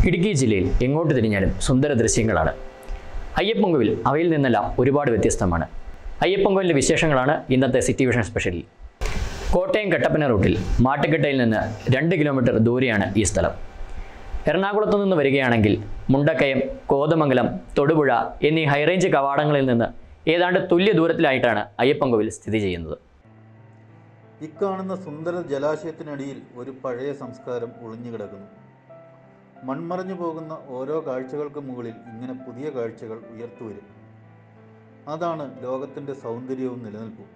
ഇടുക്കി ജില്ലയിൽ എങ്ങോട്ട് തിരിഞ്ഞാലും സുന്ദര ദൃശ്യങ്ങളാണ് അയ്യപ്പൊങ്കോവിൽ അവയിൽ നിന്നെല്ലാം ഒരുപാട് വ്യത്യസ്തമാണ് അയ്യപ്പൊങ്കോവിലെ വിശേഷങ്ങളാണ് ഇന്നത്തെ സിറ്റി വിഷൻ സ്പെഷ്യലിൽ കോട്ടയം കട്ടപ്പന റൂട്ടിൽ മാട്ടുകെട്ടയിൽ നിന്ന് രണ്ട് കിലോമീറ്റർ ദൂരെയാണ് ഈ സ്ഥലം എറണാകുളത്തു നിന്ന് വരികയാണെങ്കിൽ മുണ്ടക്കയം കോതമംഗലം തൊടുപുഴ എന്നീ ഹൈറേഞ്ച് കവാടങ്ങളിൽ നിന്ന് ഏതാണ്ട് തുല്യ ദൂരത്തിലായിട്ടാണ് അയ്യപ്പൻകോവിൽ സ്ഥിതി ചെയ്യുന്നത് ഇക്കാണുന്ന സുന്ദര ജലാശയത്തിനടിയിൽ ഒരു പഴയ സംസ്കാരം ഒളിഞ്ഞുകിടക്കുന്നു മൺമറഞ്ഞു പോകുന്ന ഓരോ കാഴ്ചകൾക്ക് മുകളിൽ ഇങ്ങനെ പുതിയ കാഴ്ചകൾ ഉയർത്തുവരും അതാണ് ലോകത്തിൻ്റെ സൗന്ദര്യവും നിലനിൽപ്പും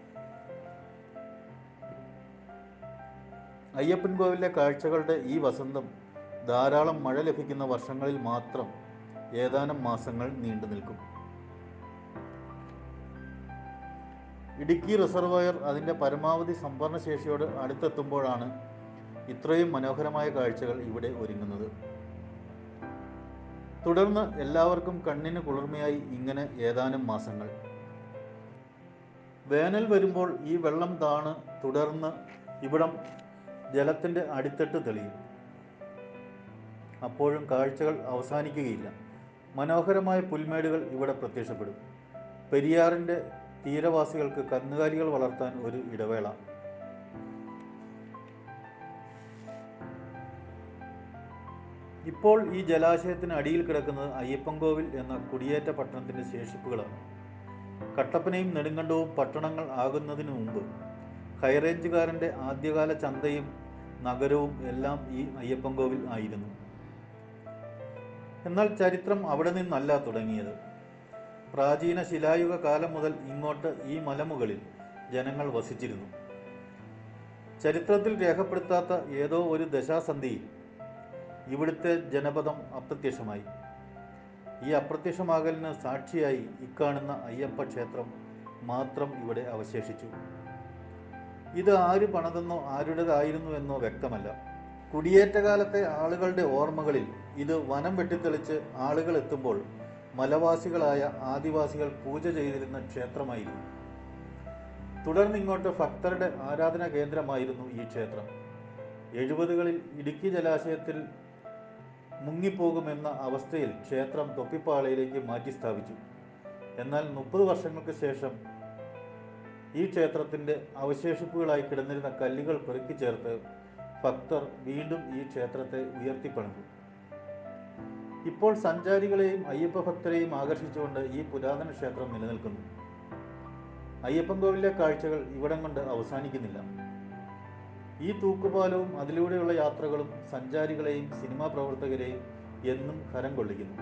അയ്യപ്പൻ കോവിലെ കാഴ്ചകളുടെ ഈ വസന്തം ധാരാളം മഴ ലഭിക്കുന്ന വർഷങ്ങളിൽ മാത്രം ഏതാനും മാസങ്ങൾ നീണ്ടു നിൽക്കും ഇടുക്കി റിസർവോയർ അതിൻ്റെ പരമാവധി സംഭരണ ശേഷിയോട് അടുത്തെത്തുമ്പോഴാണ് ഇത്രയും മനോഹരമായ കാഴ്ചകൾ ഇവിടെ ഒരുങ്ങുന്നത് തുടർന്ന് എല്ലാവർക്കും കണ്ണിന് കുളിർമയായി ഇങ്ങനെ ഏതാനും മാസങ്ങൾ വേനൽ വരുമ്പോൾ ഈ വെള്ളം താണ് തുടർന്ന് ഇവിടം ജലത്തിൻ്റെ അടിത്തട്ട് തെളിയും അപ്പോഴും കാഴ്ചകൾ അവസാനിക്കുകയില്ല മനോഹരമായ പുൽമേടുകൾ ഇവിടെ പ്രത്യക്ഷപ്പെടും പെരിയാറിൻ്റെ തീരവാസികൾക്ക് കന്നുകാലികൾ വളർത്താൻ ഒരു ഇടവേള ഇപ്പോൾ ഈ ജലാശയത്തിന് അടിയിൽ കിടക്കുന്നത് അയ്യപ്പൻകോവിൽ എന്ന കുടിയേറ്റ പട്ടണത്തിൻ്റെ ശേഷിപ്പുകളാണ് കട്ടപ്പനയും നെടുങ്കണ്ടവും പട്ടണങ്ങൾ ആകുന്നതിന് മുമ്പ് ഹൈറേഞ്ചുകാരൻ്റെ ആദ്യകാല ചന്തയും നഗരവും എല്ലാം ഈ അയ്യപ്പൻകോവിൽ ആയിരുന്നു എന്നാൽ ചരിത്രം അവിടെ നിന്നല്ല തുടങ്ങിയത് പ്രാചീന ശിലായുഗ കാലം മുതൽ ഇങ്ങോട്ട് ഈ മലമുകളിൽ ജനങ്ങൾ വസിച്ചിരുന്നു ചരിത്രത്തിൽ രേഖപ്പെടുത്താത്ത ഏതോ ഒരു ദശാസന്ധിയിൽ ഇവിടുത്തെ ജനപദം അപ്രത്യക്ഷമായി ഈ അപ്രത്യക്ഷമാകലിന് സാക്ഷിയായി ഇക്കാണുന്ന അയ്യപ്പ ക്ഷേത്രം മാത്രം ഇവിടെ അവശേഷിച്ചു ഇത് ആര് പണിതെന്നോ ആരുടേതായിരുന്നു എന്നോ വ്യക്തമല്ല കുടിയേറ്റകാലത്തെ ആളുകളുടെ ഓർമ്മകളിൽ ഇത് വനം വെട്ടിത്തെളിച്ച് ആളുകൾ എത്തുമ്പോൾ മലവാസികളായ ആദിവാസികൾ പൂജ ചെയ്തിരുന്ന ക്ഷേത്രമായിരുന്നു തുടർന്ന് ഇങ്ങോട്ട് ഭക്തരുടെ ആരാധനാ കേന്ദ്രമായിരുന്നു ഈ ക്ഷേത്രം എഴുപതുകളിൽ ഇടുക്കി ജലാശയത്തിൽ മുങ്ങിപ്പോകുമെന്ന അവസ്ഥയിൽ ക്ഷേത്രം തൊപ്പിപ്പാളയിലേക്ക് മാറ്റി സ്ഥാപിച്ചു എന്നാൽ മുപ്പത് വർഷങ്ങൾക്ക് ശേഷം ഈ ക്ഷേത്രത്തിൻ്റെ അവശേഷിപ്പുകളായി കിടന്നിരുന്ന കല്ലുകൾ പെറുക്കി ചേർത്ത് ഭക്തർ വീണ്ടും ഈ ക്ഷേത്രത്തെ ഉയർത്തിപ്പണിതു ഇപ്പോൾ സഞ്ചാരികളെയും അയ്യപ്പ ഭക്തരെയും ആകർഷിച്ചുകൊണ്ട് ഈ പുരാതന ക്ഷേത്രം നിലനിൽക്കുന്നു അയ്യപ്പൻകോവിലെ കാഴ്ചകൾ ഇവിടം കൊണ്ട് അവസാനിക്കുന്നില്ല ഈ തൂക്കുപാലവും അതിലൂടെയുള്ള യാത്രകളും സഞ്ചാരികളെയും സിനിമാ പ്രവർത്തകരെയും എന്നും ഹരം കൊള്ളിക്കുന്നു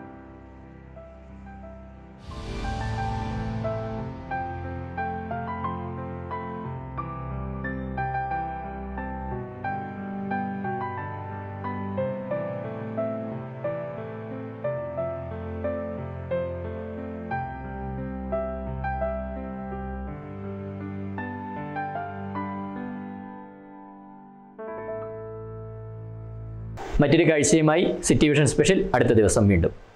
മറ്റൊരു കാഴ്ചയുമായി സിറ്റി വിഷൻ സ്പെഷ്യൽ അടുത്ത ദിവസം വീണ്ടും